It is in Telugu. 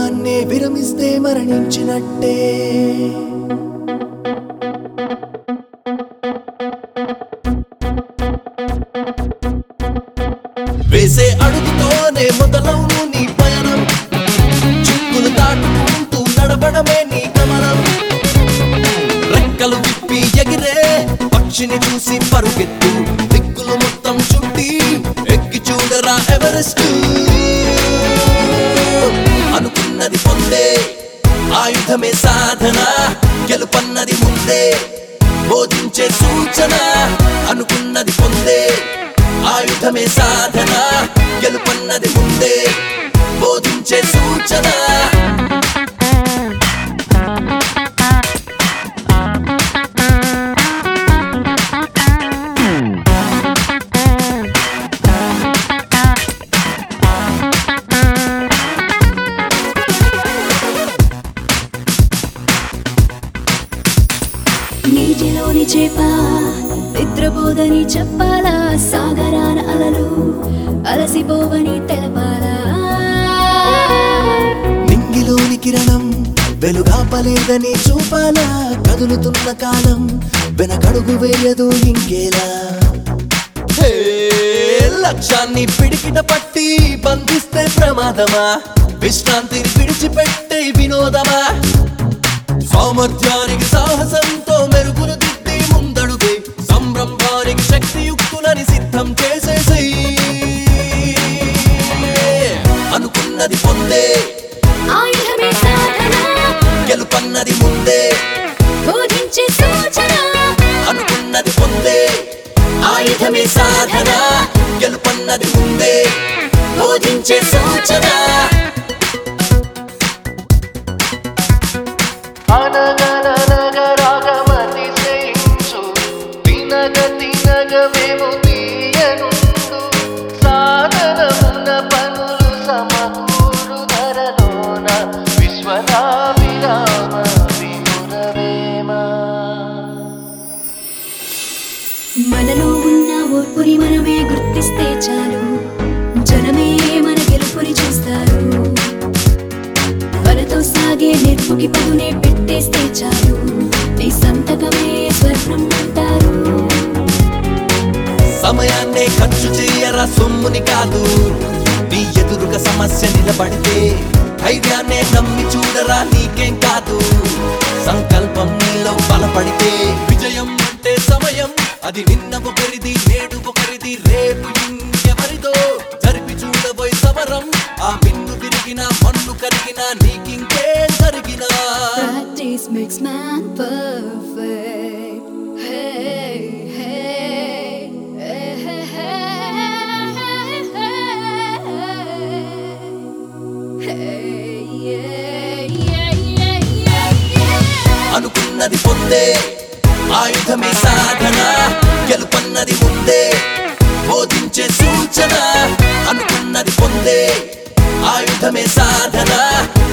ప్రాణాన్నే విరమిస్తే మరణించినట్టే వేసే అడుగుతోనే మొదలవును నీ పయనం చిక్కులు దాటుకుంటూ నడవడమే నీ గమనం రెక్కలు విప్పి ఎగిరే పక్షిని చూసి పరుగెత్తు దిక్కులు మొత్తం చుట్టి ఎక్కి చూడరా ఎవరెస్ట్ అనుకున్నది పొందే ఆయుధమే సాధన గెలుపన్నది ముందే బోధించే సూచన అనుకున్నది పొందే ఆయుధమే సాధన గెలుపన్నది ముందే బోధించే సూచన నీటిలోని చేప నిద్రపోదని చెప్పాలా సాగరాన అలలు అలసిపోవని తెలపాలా నింగిలోని కిరణం వెలుగాపలేదని చూపాలా కదులుతున్న కాలం వెనకడుగు వేయదు ఇంకేలా హే, లక్ష్యాన్ని పిడికిట పట్టి బంధిస్తే ప్రమాదమా విశ్రాంతిని విడిచిపెట్టే వినోదమా సామర్థ్యానికి సాహసంతో మెరుగులు దిద్ది ముందడుగే సంరంభానికి శక్తియుక్తులని సిద్ధం చేసేసి అనుకున్నది పొందే ఆయుధమే సాధన గెలుపన్నది ముందే బోధించే సూచన అనుకున్నది పొందే ఆయుధమే సాధన గెలుపన్నది ముందే బోధించే సూచన అనగనగరాగమతిశయించు తినగ తినగ మేము తీయనుండు సాధనమున పనులు సమకూరు ధరలోన విశ్వనాభిరామ వినురవేమ మనలో ఉన్న ఓర్పుని మనమే గుర్తిస్తే చాలు జనమే మన గెలుపుని చూస్తారు వలతో సాగే నెప్పుకి పదునే పెట్టేస్తే చాలు నీ సంతకమే స్వర్ణం అంటారు సమయాన్నే ఖర్చు చేయరా సొమ్ముని కాదు నీ ఎదురుగా సమస్య నిలబడితే ధైర్యాన్నే నమ్మి చూడరా నీకేం కాదు సంకల్పం నీలో బలపడితే విజయం అంటే సమయం అది నిన్న ఒకరిది నేడు ఒకరిది రేపు ఇంకెవరిదో జరిపి చూడబోయ్ సమరం ఆ మిన్ను విరిగిన మన్ను కరిగిన నీకింకేం జరిగినా Practice makes man perfect. Hey, hey, hey, hey, hey, hey, yeah, yeah, yeah, yeah, yeah. అనుకున్నది పొందే ఆయుధమే సాధన గెలుపన్నది ముందే బోధించే సూచన అనుకున్నది పొందే ఆయుధమే సాధన